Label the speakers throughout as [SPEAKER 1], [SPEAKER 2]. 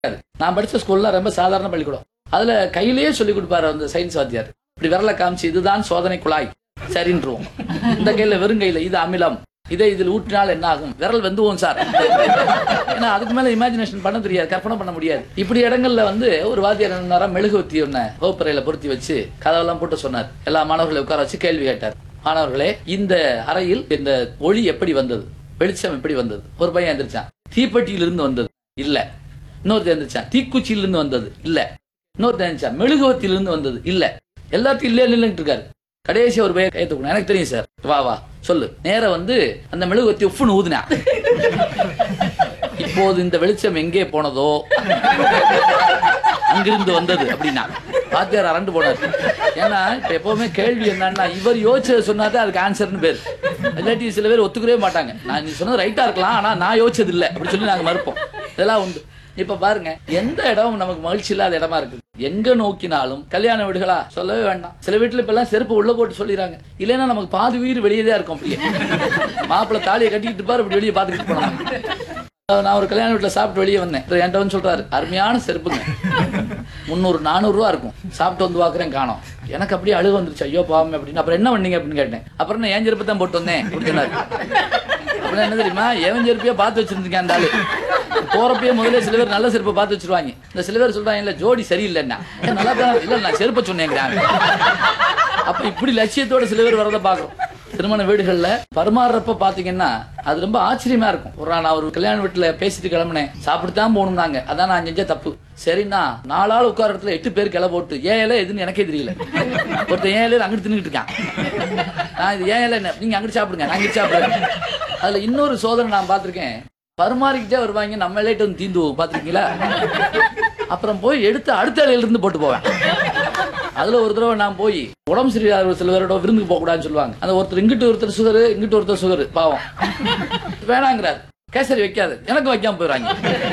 [SPEAKER 1] நான் படிச்ச ஸ்கூல்ல ரொம்ப சாதாரண பள்ளிக்கூடம் அதுல கையிலேயே சொல்லி கொடுப்பாரு அந்த சயின்ஸ் வாத்தியார் இப்படி விரல காமிச்சு இதுதான் சோதனை குழாய் சரின்றுவோம் இந்த கையில வெறும் கையில இது அமிலம் இதை இதில் ஊற்றினால் என்ன ஆகும் விரல் வெந்துவோம் சார் ஏன்னா அதுக்கு மேல இமேஜினேஷன் பண்ண தெரியாது கற்பனை பண்ண முடியாது இப்படி இடங்கள்ல வந்து ஒரு வாத்தியார் என்ன பண்ணாரா, மெழுகுவர்த்தி ஒண்ண வகுப்பறையில பொருத்தி வச்சு கதவெல்லாம் போட்டு சொன்னார் எல்லா மாணவர்களை உட்கார வச்சு கேள்வி கேட்டார் மாணவர்களே இந்த அறையில் இந்த ஒளி எப்படி வந்தது வெளிச்சம் எப்படி வந்தது ஒரு பையன் எந்திரிச்சான் தீப்பெட்டியிலிருந்து வந்தது இல்ல இன்னொருத்தர் எந்திரிச்சான் தீக்குச்சியிலிருந்து வந்தது இல்ல இன்னொருத்தர் எந்திரிச்சான் மெழுகுவத்திலிருந்து வந்தது இல்ல எல்லாத்தையும் இல்ல இல்லைன்ட்டு இருக்காரு கடைசி ஒரு பையன் கையை தூக்கணும் எனக்கு தெரியும் சார் வா வா சொல்லு நேரா வந்து அந்த மெழுகுவத்தி உப்புன்னு ஊதுனா இப்போது இந்த வெளிச்சம் எங்கே போனதோ அங்கிருந்து வந்தது அப்படின்னா வாத்தியார் அரண்டு போனார் ஏன்னா இப்ப எப்பவுமே கேள்வி என்னன்னா இவர் யோசிச்சது சொன்னாதான் அதுக்கு ஆன்சர்னு பேர் இல்லாட்டி சில பேர் ஒத்துக்கவே மாட்டாங்க நான் நீ சொன்னது ரைட்டா இருக்கலாம் ஆனா நான் யோசிச்சது இல்லை அப்படி சொல்லி நாங்க மறுப்போம் இதெல்லாம் உண்டு இப்ப பாருங்க எந்த இடம் நமக்கு மகிழ்ச்சி இல்லாத இடமா இருக்கு எங்க நோக்கினாலும் கல்யாண வீடுகளா சொல்லவே வேண்டாம் சில வீட்டுல இப்ப எல்லாம் செருப்பு உள்ள போட்டு சொல்லிடுறாங்க இல்லைன்னா நமக்கு பாதி உயிர் வெளியே தான் இருக்கும் அப்படியே மாப்பிள்ளை தாலியை கட்டிக்கிட்டு பாரு இப்படி வெளியே பாத்துக்கிட்டு போனாங்க நான் ஒரு கல்யாண வீட்டுல சாப்பிட்டு வெளியே வந்தேன் அப்புறம் என்கிட்ட வந்து சொல்றாரு அருமையான செருப்புங்க முந்நூறு நானூறு ரூபா இருக்கும் சாப்பிட்டு வந்து பாக்குறேன் காணோம் எனக்கு அப்படியே அழுகு வந்துருச்சு ஐயோ பாவம் அப்படின்னு அப்புறம் என்ன பண்ணீங்க அப்படின்னு கேட்டேன் அப்புறம் நான் ஏன் செருப்பு தான் போட்டு வந்தேன் அப்படின்னு சொன்னாரு அப்புறம் என்ன தெரியுமா எவன் செருப்பையோ பார்த்து வச்சிருந்தீங்க அந்த ஆளு போறப்பயே முதல்ல சில பேர் நல்ல செருப்பை பார்த்து வச்சிருவாங்க இந்த சில பேர் சொல்றாங்க இல்ல ஜோடி சரியில்லைன்னா ஏன் நல்லா தான் இல்ல நான் செருப்பை சொன்னேங்கிறாங்க அப்ப இப்படி லட்சியத்தோட சில பேர் வரதை பாக்குறோம் திருமண வீடுகள்ல பரிமாறுறப்ப பாத்தீங்கன்னா அது ரொம்ப ஆச்சரியமா இருக்கும் ஒரு நாள் நான் ஒரு கல்யாண வீட்டுல பேசிட்டு கிளம்புனேன் சாப்பிட்டுதான் போகணும்னாங்க அதான் நான் செஞ்ச தப்பு சரிண்ணா நாலாள் உட்கார இடத்துல எட்டு பேர் கிளை போட்டு ஏன் இலை எதுன்னு எனக்கே தெரியல ஒருத்தன் ஏன் இலையில அங்கிட்டு தின்னுட்டு இருக்கான் நான் இது ஏன் இலை என்ன நீங்க அங்கிட்டு சாப்பிடுங்க நான் இங்கிட்டு சாப்பிடுறேன் அதுல இன்னொரு சோதனை நான் பார்த்திருக்கேன் பரிமாறிக்கிட்டே வருவாங்க நம்ம இலையிட்டு வந்து தீந்துவோம் பாத்திருக்கீங்களா அப்புறம் போய் எடுத்து அடுத்த இலையில இருந்து போட்டு போவேன் அதுல ஒரு தடவை நான் போய் உடம்பு சரியில்லாத சில பேரோட விருந்துக்கு போக கூடாதுன்னு சொல்லுவாங்க அந்த ஒருத்தர் இங்கிட்டு ஒருத்தர் சுகர் இங்கிட்டு ஒருத்தர் சுகர் பாவம் வேணாங்கிறார் கேசரி வைக்காது எனக்கு வைக்காம போயிடுறாங்க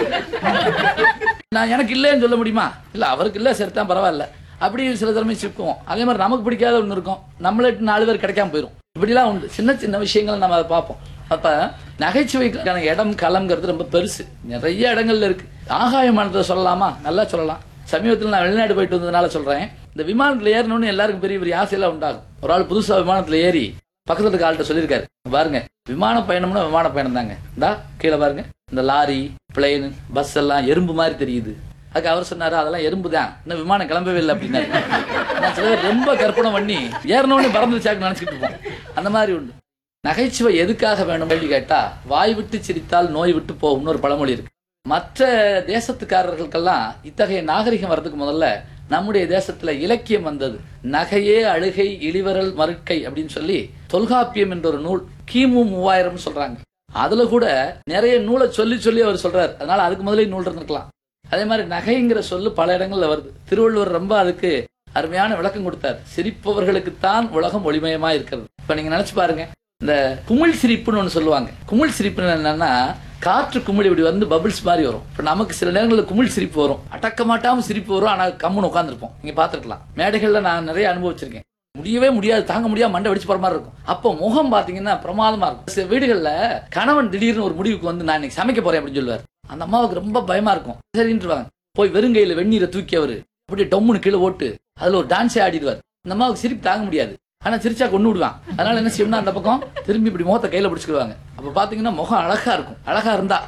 [SPEAKER 1] நான் எனக்கு இல்லைன்னு சொல்ல முடியுமா இல்ல அவருக்கு இல்ல சரி தான் பரவாயில்ல அப்படி சில திறமை சிக்குவோம் அதே மாதிரி நமக்கு பிடிக்காத ஒண்ணு இருக்கும் நம்மள நாலு பேர் கிடைக்காம போயிடும் இப்படிலாம் உண்டு சின்ன சின்ன விஷயங்களை நம்ம அதை பார்ப்போம் அப்ப நகைச்சுவைக்கான இடம் களம்ங்கிறது ரொம்ப பெருசு நிறைய இடங்கள்ல இருக்கு ஆகாயமானதை சொல்லலாமா நல்லா சொல்லலாம் சமீபத்தில் நான் வெளிநாடு போயிட்டு வந்ததுனால சொல்றேன் இந்த விமானத்துல ஏறணும்னு எல்லாருக்கும் பெரிய பெரிய ஆசையெல்லாம் உண்டாகும் ஒரு ஆள் புதுசா விமானத்துல ஏறி பக்கத்துல இருக்க ஆள்கிட்ட சொல்லியிருக்காரு பாருங்க விமான பயணம்னா விமான பயணம் தாங்க இந்தா கீழே பாருங்க இந்த லாரி பிளெயின் பஸ் எல்லாம் எறும்பு மாதிரி தெரியுது அதுக்கு அவர் சொன்னாரு அதெல்லாம் எறும்பு தான் இன்னும் விமானம் கிளம்பவே இல்லை அப்படின்னாரு நான் சில பேர் ரொம்ப கற்பனை பண்ணி ஏறினோடனே பறந்துச்சாக்கு நினைச்சிட்டு இருப்போம் அந்த மாதிரி உண்டு நகைச்சுவை எதுக்காக வேணும் கேள்வி கேட்டா வாய் விட்டு சிரித்தால் நோய் விட்டு போகும்னு ஒரு பழமொழி இருக்கு மற்ற தேசத்துக்காரர்களுக்கெல்லாம் இத்தகைய நாகரிகம் வர்றதுக்கு முதல்ல நம்முடைய தேசத்துல இலக்கியம் வந்தது நகையே அழுகை இளிவரல் மறுக்கை அப்படின்னு சொல்லி தொல்காப்பியம் என்ற ஒரு நூல் கிமு மூவாயிரம் சொல்றாங்க அதுல கூட நிறைய நூலை சொல்லி சொல்லி அவர் சொல்றாரு அதனால அதுக்கு முதலே நூல் இருந்திருக்கலாம் அதே மாதிரி நகைங்கிற சொல்லு பல இடங்கள்ல வருது திருவள்ளுவர் ரொம்ப அதுக்கு அருமையான விளக்கம் கொடுத்தார் சிரிப்பவர்களுக்குத்தான் உலகம் ஒளிமயமா இருக்கிறது இப்ப நீங்க நினைச்சு பாருங்க இந்த குமிழ் சிரிப்புன்னு ஒண்ணு சொல்லுவாங்க குமிழ் சிரிப்புன்னு என்னன்னா காற்று குமிழ் இப்படி வந்து பபிள்ஸ் மாதிரி வரும் இப்ப நமக்கு சில நேரங்களில் குமிழ் சிரிப்பு வரும் அடக்க மாட்டாம சிரிப்பு வரும் ஆனா கம்முன்னு உட்காந்துருப்போம் நீங்க பாத்துருக்கலாம் மேடைகள்ல நான் நிறைய அனுபவிச்சிருக்கேன் முடியவே முடியாது தாங்க முடியாம மண்டை வெடிச்சு போற மாதிரி இருக்கும் அப்போ முகம் பாத்தீங்கன்னா பிரமாதமா இருக்கும் சில வீடுகள்ல கணவன் திடீர்னு ஒரு முடிவுக்கு வந்து நான் இன்னைக்கு சமைக்க போறேன் அப்படின்னு சொல்லுவார் அந்த அம்மாவுக்கு ரொம்ப பயமா இருக்கும் சரின்றுவாங்க போய் வெறுங்கையில வெந்நீரை தூக்கி அவரு அப்படியே டொம்முன்னு கீழே ஓட்டு அதுல ஒரு டான்ஸே ஆடிடுவார் அந்த அம்மாவுக்கு சிரிப்பு தாங்க முடியாது ஆனா சிரிச்சா கொண்டு விடுவான் அதனால என்ன செய்யணும்னா அந்த பக்கம் திரும்பி இப்படி முகத்தை கையில பிடிச்சுக்கிடுவாங்க அப்ப பாத்தீங்கன்னா முகம் அழகா இருக்கும் அழகா இருந்தா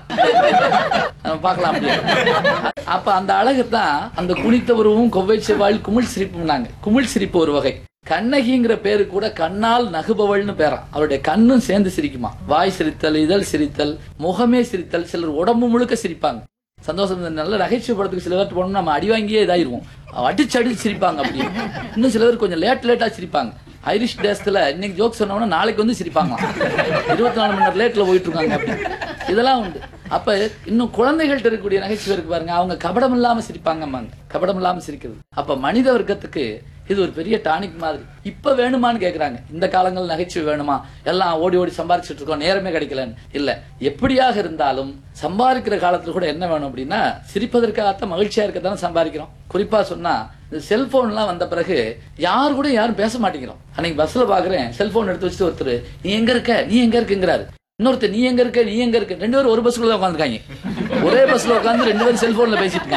[SPEAKER 1] நம்ம பார்க்கலாம் அப்படியே அப்ப அந்த அழகு தான் அந்த குனித்த உருவம் கொவ்வை செவ்வாயில் குமிழ் சிரிப்புனாங்க குமிழ் சிரிப்பு ஒரு வகை கண்ணகிங்கிற பேரு கூட கண்ணால் நகுபவள்னு பேராம் அவருடைய கண்ணும் சேர்ந்து சிரிக்குமா வாய் சிரித்தல் இதழ் சிரித்தல் முகமே சிரித்தல் சிலர் உடம்பு முழுக்க சிரிப்பாங்க சந்தோஷம் இந்த நல்ல நகைச்சுவை படத்துக்கு சில பேர்ட்ட போனோம்னா நம்ம அடி வாங்கியே இதாயிருவோம் அடிச்சு அடிச்சு சிரிப்பாங்க அப்படி இன்னும் சில பேர் கொஞ்சம் லேட் லேட்டா சிரிப்பாங்க ஐரிஷ் டேஸ்ல இன்னைக்கு ஜோக் சொன்னோம்னா நாளைக்கு வந்து சிரிப்பாங்களாம் இருபத்தி நாலு மணி நேரம் லேட்ல போயிட்டு இருக்காங்க அப்படி இதெல்லாம் உண்டு அப்ப இன்னும் குழந்தைகள்ட்ட இருக்கக்கூடிய நகைச்சுவை இருக்கு பாருங்க அவங்க கபடம் இல்லாம சிரிப்பாங்கம்மாங்க கபடம் இல்லாம சிரிக்கிறது அப்ப மனித வர்க்கத்துக்கு இது ஒரு பெரிய டானிக் மாதிரி இப்ப வேணுமான்னு கேக்குறாங்க இந்த காலங்கள் நகைச்சுவை வேணுமா எல்லாம் ஓடி ஓடி சம்பாரிச்சிட்டு இருக்கோம் நேரமே கிடைக்கலன்னு இல்ல எப்படியாக இருந்தாலும் சம்பாதிக்கிற காலத்துல கூட என்ன வேணும் அப்படின்னா சிரிப்பதற்காகத்தான் மகிழ்ச்சியா இருக்கத்தானே சம்பாதிக்கிறோம் குறிப்பா சொன்னா இந்த செல்போன்லாம் வந்த பிறகு யார் கூட யாரும் பேச மாட்டேங்கிறோம் அன்னைக்கு பஸ்ல பாக்குறேன் செல்போன் எடுத்து வச்சுட்டு ஒருத்தர் நீ எங்க இருக்க நீ எங்க இருக்குங்கிறாரு இன்னொருத்தர் நீ எங்க இருக்க நீ எங்க இருக்க ரெண்டு பேரும் ஒரு பஸ்க்குள்ள தான் உட்காந்துருக்காங்க ஒரே பஸ்ல உட்காந்து ரெண்டு பேரும் செல்போன்ல பேசிட்டு இருக்காங்க